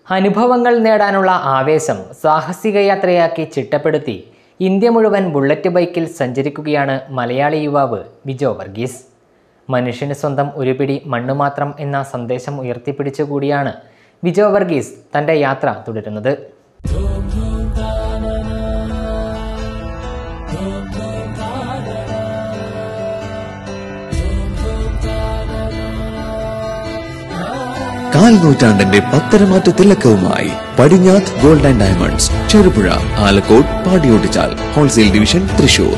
അനുഭവങ്ങൾ നേടാനുള്ള ആവേശം സാഹസിക യാത്രയാക്കി ചിട്ടപ്പെടുത്തി ഇന്ത്യ മുഴുവൻ ബുള്ളറ്റ് ബൈക്കിൽ സഞ്ചരിക്കുകയാണ് മലയാളി യുവാവ് വിജോ വർഗീസ് മനുഷ്യന് സ്വന്തം ഒരു പിടി മണ്ണ് മാത്രം എന്ന സന്ദേശം ഉയർത്തിപ്പിടിച്ചുകൂടിയാണ് വിജോ വർഗീസ് തൻ്റെ യാത്ര തുടരുന്നത് കാൽ നൂറ്റാണ്ടിന്റെ പത്തരമാറ്റ തിലക്കവുമായി Padinjath gold and diamonds Cherupuzha Alakode Padiyottuchal wholesale division Thrissur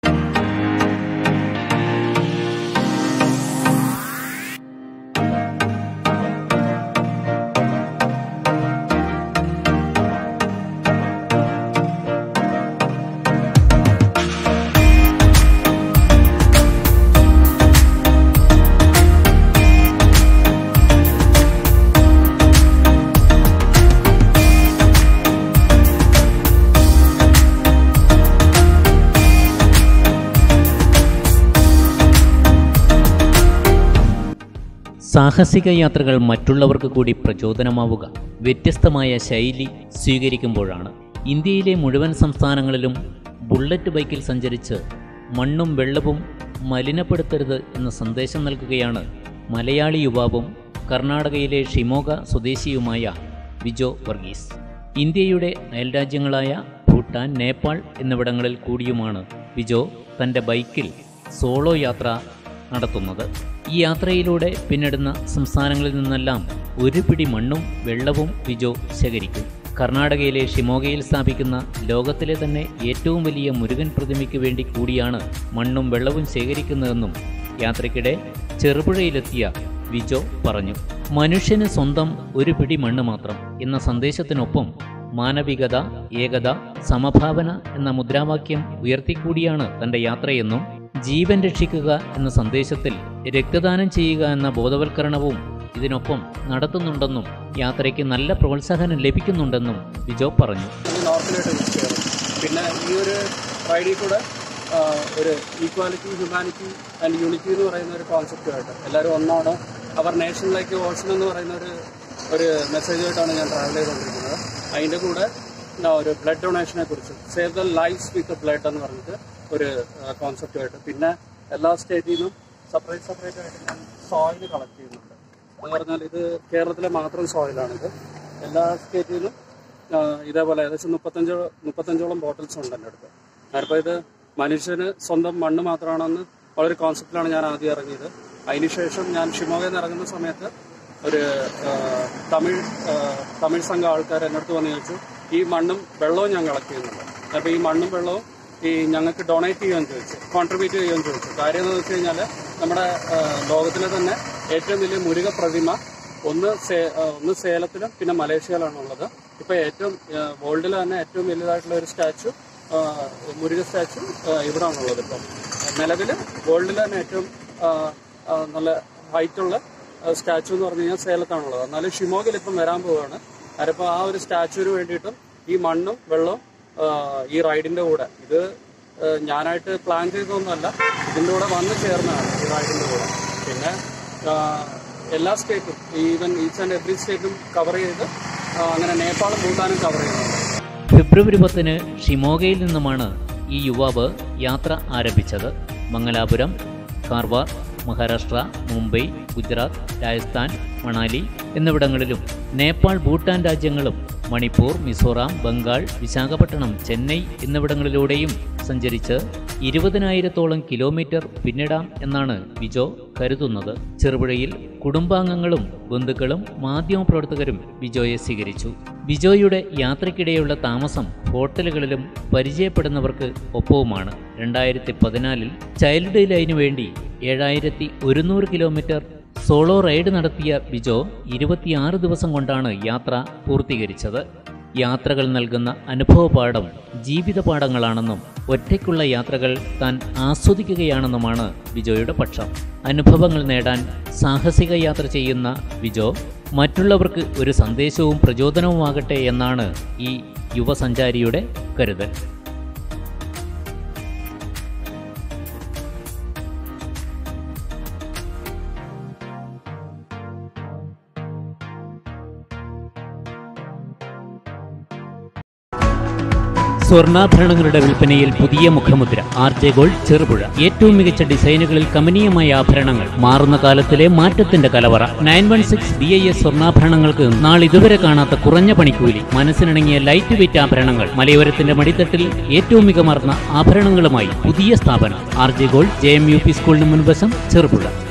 സാഹസിക യാത്രകൾ മറ്റുള്ളവർക്ക് കൂടി പ്രചോദനമാവുക വ്യത്യസ്തമായ ശൈലി സ്വീകരിക്കുമ്പോഴാണ് ഇന്ത്യയിലെ മുഴുവൻ സംസ്ഥാനങ്ങളിലും ബുള്ളറ്റ് ബൈക്കിൽ സഞ്ചരിച്ച് മണ്ണും വെള്ളവും മലിനപ്പെടുത്തരുത് എന്ന സന്ദേശം നൽകുകയാണ് മലയാളി യുവാവും കർണാടകയിലെ ഷിമോഗ സ്വദേശിയുമായ വിജോ വർഗീസ് ഇന്ത്യയുടെ അയൽരാജ്യങ്ങളായ ഭൂട്ടാൻ നേപ്പാൾ എന്നിവിടങ്ങളിൽ കൂടിയുമാണ് വിജോ തൻ്റെ ബൈക്കിൽ സോളോ യാത്ര നടത്തുന്നത് ഈ യാത്രയിലൂടെ പിന്നിടുന്ന സംസ്ഥാനങ്ങളിൽ നിന്നെല്ലാം ഒരു പിടി മണ്ണും വെള്ളവും വിജോ ശേഖരിക്കും കർണാടകയിലെ ഷിമോഗയിൽ സ്ഥാപിക്കുന്ന ലോകത്തിലെ തന്നെ ഏറ്റവും വലിയ മുരുകൻ പ്രതിമയ്ക്ക് വേണ്ടി കൂടിയാണ് മണ്ണും വെള്ളവും ശേഖരിക്കുന്നതെന്നും യാത്രയ്ക്കിടെ ചെറുപുഴയിലെത്തിയ വിജോ പറഞ്ഞു മനുഷ്യന് സ്വന്തം ഒരു പിടി മണ്ണ് മാത്രം എന്ന സന്ദേശത്തിനൊപ്പം മാനവികത ഏകത സമഭാവന എന്ന മുദ്രാവാക്യം ഉയർത്തിക്കൂടിയാണ് തൻ്റെ യാത്രയെന്നും ജീവൻ രക്ഷിക്കുക എന്ന സന്ദേശത്തിൽ രക്തദാനം ചെയ്യുക എന്ന ബോധവൽക്കരണവും ഇതിനൊപ്പം നടത്തുന്നുണ്ടെന്നും യാത്രയ്ക്ക് നല്ല പ്രോത്സാഹനം ലഭിക്കുന്നുണ്ടെന്നും വിജോ പറഞ്ഞു നമ്മൾ നോർമലായിട്ട് യൂസ് ചെയ്യാറ് പിന്നെ ഈ ഒരു റൈഡിൽ കൂടെ ആ, ഒരു ഈക്വാലിറ്റി ഹ്യൂമാനിറ്റി ആൻഡ് യൂണിറ്റി എന്ന് പറയുന്ന ഒരു കോൺസെപ്റ്റുമായിട്ട് എല്ലാവരും ഒന്നാണ് അവർ നേഷനിലേക്ക് ഓഷൻ എന്ന് പറയുന്ന ഒരു ഒരു മെസ്സേജായിട്ടാണ് ഞാൻ ട്രാവൽ ചെയ്തുകൊണ്ടിരിക്കുന്നത് അതിൻ്റെ കൂടെ എന്താ ഒരു ബ്ലഡ് ഡൊണേഷനെ കുറിച്ച് save the life with blood എന്ന് പറഞ്ഞിട്ട് ഒരു കോൺസെപ്റ്റുമായിട്ട് പിന്നെ എല്ലാ സ്റ്റേറ്റിൽ നിന്നും സെപ്പറേറ്റ് സെപ്പറേറ്റ് ആയിട്ട് ഞാൻ സോയിൽ കളക്ട് ചെയ്യുന്നുണ്ട് എന്ന് പറഞ്ഞാൽ ഇത് കേരളത്തിലെ മാത്രം സോയിലാണിത് എല്ലാ സ്റ്റേറ്റിൽ നിന്നും ആ, ഇതേപോലെ ഏകദേശം മുപ്പത്തഞ്ചോ മുപ്പത്തഞ്ചോളം ബോട്ടിൽസ് ഉണ്ട് എൻ്റെ അടുത്ത് ഞാനിപ്പോൾ ഇത് മനുഷ്യന് സ്വന്തം മണ്ണ് മാത്രമാണെന്ന് വളരെ കോൺസെപ്റ്റിലാണ് ഞാൻ ആദ്യം ഇറങ്ങിയത് അതിനുശേഷം ഞാൻ ഷിമോഗയിൽ നിന്ന് ഇറങ്ങുന്ന സമയത്ത് ഒരു ആ, തമിഴ് ആ, തമിഴ് സംഘം ആൾക്കാർ എൻ്റെ അടുത്ത് വന്ന് ചോദിച്ചു ഈ മണ്ണും വെള്ളവും ഞാൻ കളക്ട് ചെയ്യുന്നുണ്ട് അപ്പോൾ ഈ മണ്ണും വെള്ളവും ഈ ഞങ്ങൾക്ക് ഡൊണേറ്റ് ചെയ്യാൻ ചോദിച്ചു കോൺട്രിബ്യൂട്ട് ചെയ്യാൻ ചോദിച്ചു കാര്യം എന്ന് വെച്ച് കഴിഞ്ഞാൽ നമ്മുടെ ആ, ലോകത്തിലെ തന്നെ ഏറ്റവും വലിയ മുരുക പ്രതിമ ഒന്ന് സേ- ആ, ഒന്ന് സേലത്തിലും പിന്നെ മലേഷ്യയിലാണ് ഉള്ളത് ഇപ്പൊ ഏറ്റവും വേൾഡിൽ തന്നെ ഏറ്റവും വലുതായിട്ടുള്ള ഒരു സ്റ്റാച്ചു മുരുക സ്റ്റാച്ചു ഇവിടെ ആണുള്ളത് ഇപ്പം നിലവിൽ വേൾഡിൽ തന്നെ ഏറ്റവും ആ, ആ, നല്ല ഹൈറ്റുള്ള സ്റ്റാച്ചു എന്ന് പറഞ്ഞു കഴിഞ്ഞാൽ സേലത്താണുള്ളത് എന്നാലും ഷിമോഗിൽ ഇപ്പം വരാൻ പോവുകയാണ് അതിപ്പോൾ ആ ഒരു സ്റ്റാച്ചുവിന് വേണ്ടിയിട്ടും ഈ മണ്ണും വെള്ളവും ആ, ഈ റൈഡിന്റെ കൂടെ ഇത് ആ, ഞാനായിട്ട് പ്ലാൻ ചെയ്തതൊന്നുമല്ല ഇതിന്റെ കൂടെ വന്നു ചേർന്നതാണ് ഈ റൈഡിന്റെ കൂടെ പിന്നെ ആ, എല്ലാ സ്റ്റേറ്റും ഈവൻ ഈച്ച് ആൻഡ് എവറി സ്റ്റേറ്റും കവർ ചെയ്ത് ആ, അങ്ങനെ നേപ്പാളും ഭൂട്ടാനും കവർ ചെയ്യുന്നുണ്ട് ഫെബ്രുവരി പത്തിന് ഷിമോഗയിൽ നിന്നുമാണ് ഈ യുവാവ് യാത്ര ആരംഭിച്ചത് മംഗലാപുരം കാർവാർ മഹാരാഷ്ട്ര മുംബൈ ഗുജറാത്ത് രാജസ്ഥാൻ മണാലി എന്നിവിടങ്ങളിലും നേപ്പാൾ ഭൂട്ടാൻ രാജ്യങ്ങളും മണിപ്പൂർ മിസോറാം ബംഗാൾ വിശാഖപട്ടണം ചെന്നൈ എന്നിവിടങ്ങളിലൂടെയും സഞ്ചരിച്ച് ഇരുപതിനായിരത്തോളം കിലോമീറ്റർ പിന്നിടാം എന്നാണ് വിജോ കരുതുന്നത് ചെറുപുഴയിൽ കുടുംബാംഗങ്ങളും ബന്ധുക്കളും മാധ്യമപ്രവർത്തകരും വിജോയെ സ്വീകരിച്ചു വിജോയുടെ യാത്രയ്ക്കിടെയുള്ള താമസം ഹോട്ടലുകളിലും പരിചയപ്പെടുന്നവർക്ക് ഒപ്പവുമാണ് രണ്ടായിരത്തി പതിനാലിൽ ചൈൽഡ് ലൈനു വേണ്ടി ഏഴായിരത്തി ഒരുന്നൂറ് കിലോമീറ്റർ സോളോ റൈഡ് നടത്തിയ ബിജോ ഇരുപത്തിയാറ് ദിവസം കൊണ്ടാണ് യാത്ര പൂർത്തീകരിച്ചത് യാത്രകൾ നൽകുന്ന അനുഭവപാഠം ജീവിത പാഠങ്ങളാണെന്നും ഒറ്റയ്ക്കുള്ള യാത്രകൾ താൻ ആസ്വദിക്കുകയാണെന്നുമാണ് ബിജോയുടെ പക്ഷം അനുഭവങ്ങൾ നേടാൻ സാഹസിക യാത്ര ചെയ്യുന്ന ബിജോ മറ്റുള്ളവർക്ക് ഒരു സന്ദേശവും പ്രചോദനവുമാകട്ടെ എന്നാണ് ഈ യുവസഞ്ചാരിയുടെ കരുതൽ സ്വർണ്ണാഭരണങ്ങളുടെ വിൽപ്പനയിൽ പുതിയ മുഖമുദ്ര ആർ ജെ ഗോൾഡ് ചെറുപുഴ ഏറ്റവും മികച്ച ഡിസൈനുകളിൽ കമനീയമായ ആഭരണങ്ങൾ മാറുന്ന കാലത്തിലെ മാറ്റത്തിന്റെ കലവറ nine one six B I S സ്വർണ്ണാഭരണങ്ങൾക്ക് നാളിതുവരെ കാണാത്ത കുറഞ്ഞ പണിക്കൂലി മനസ്സിനിണങ്ങിയ ലൈറ്റ് വെയിറ്റ് ആഭരണങ്ങൾ മലയോരത്തിന്റെ മടിത്തട്ടിൽ ഏറ്റവും മികമാർന്ന ആഭരണങ്ങളുമായി പുതിയ സ്ഥാപനം R J gold J M U P സ്കൂളിന് മുൻവശം ചെറുപുഴ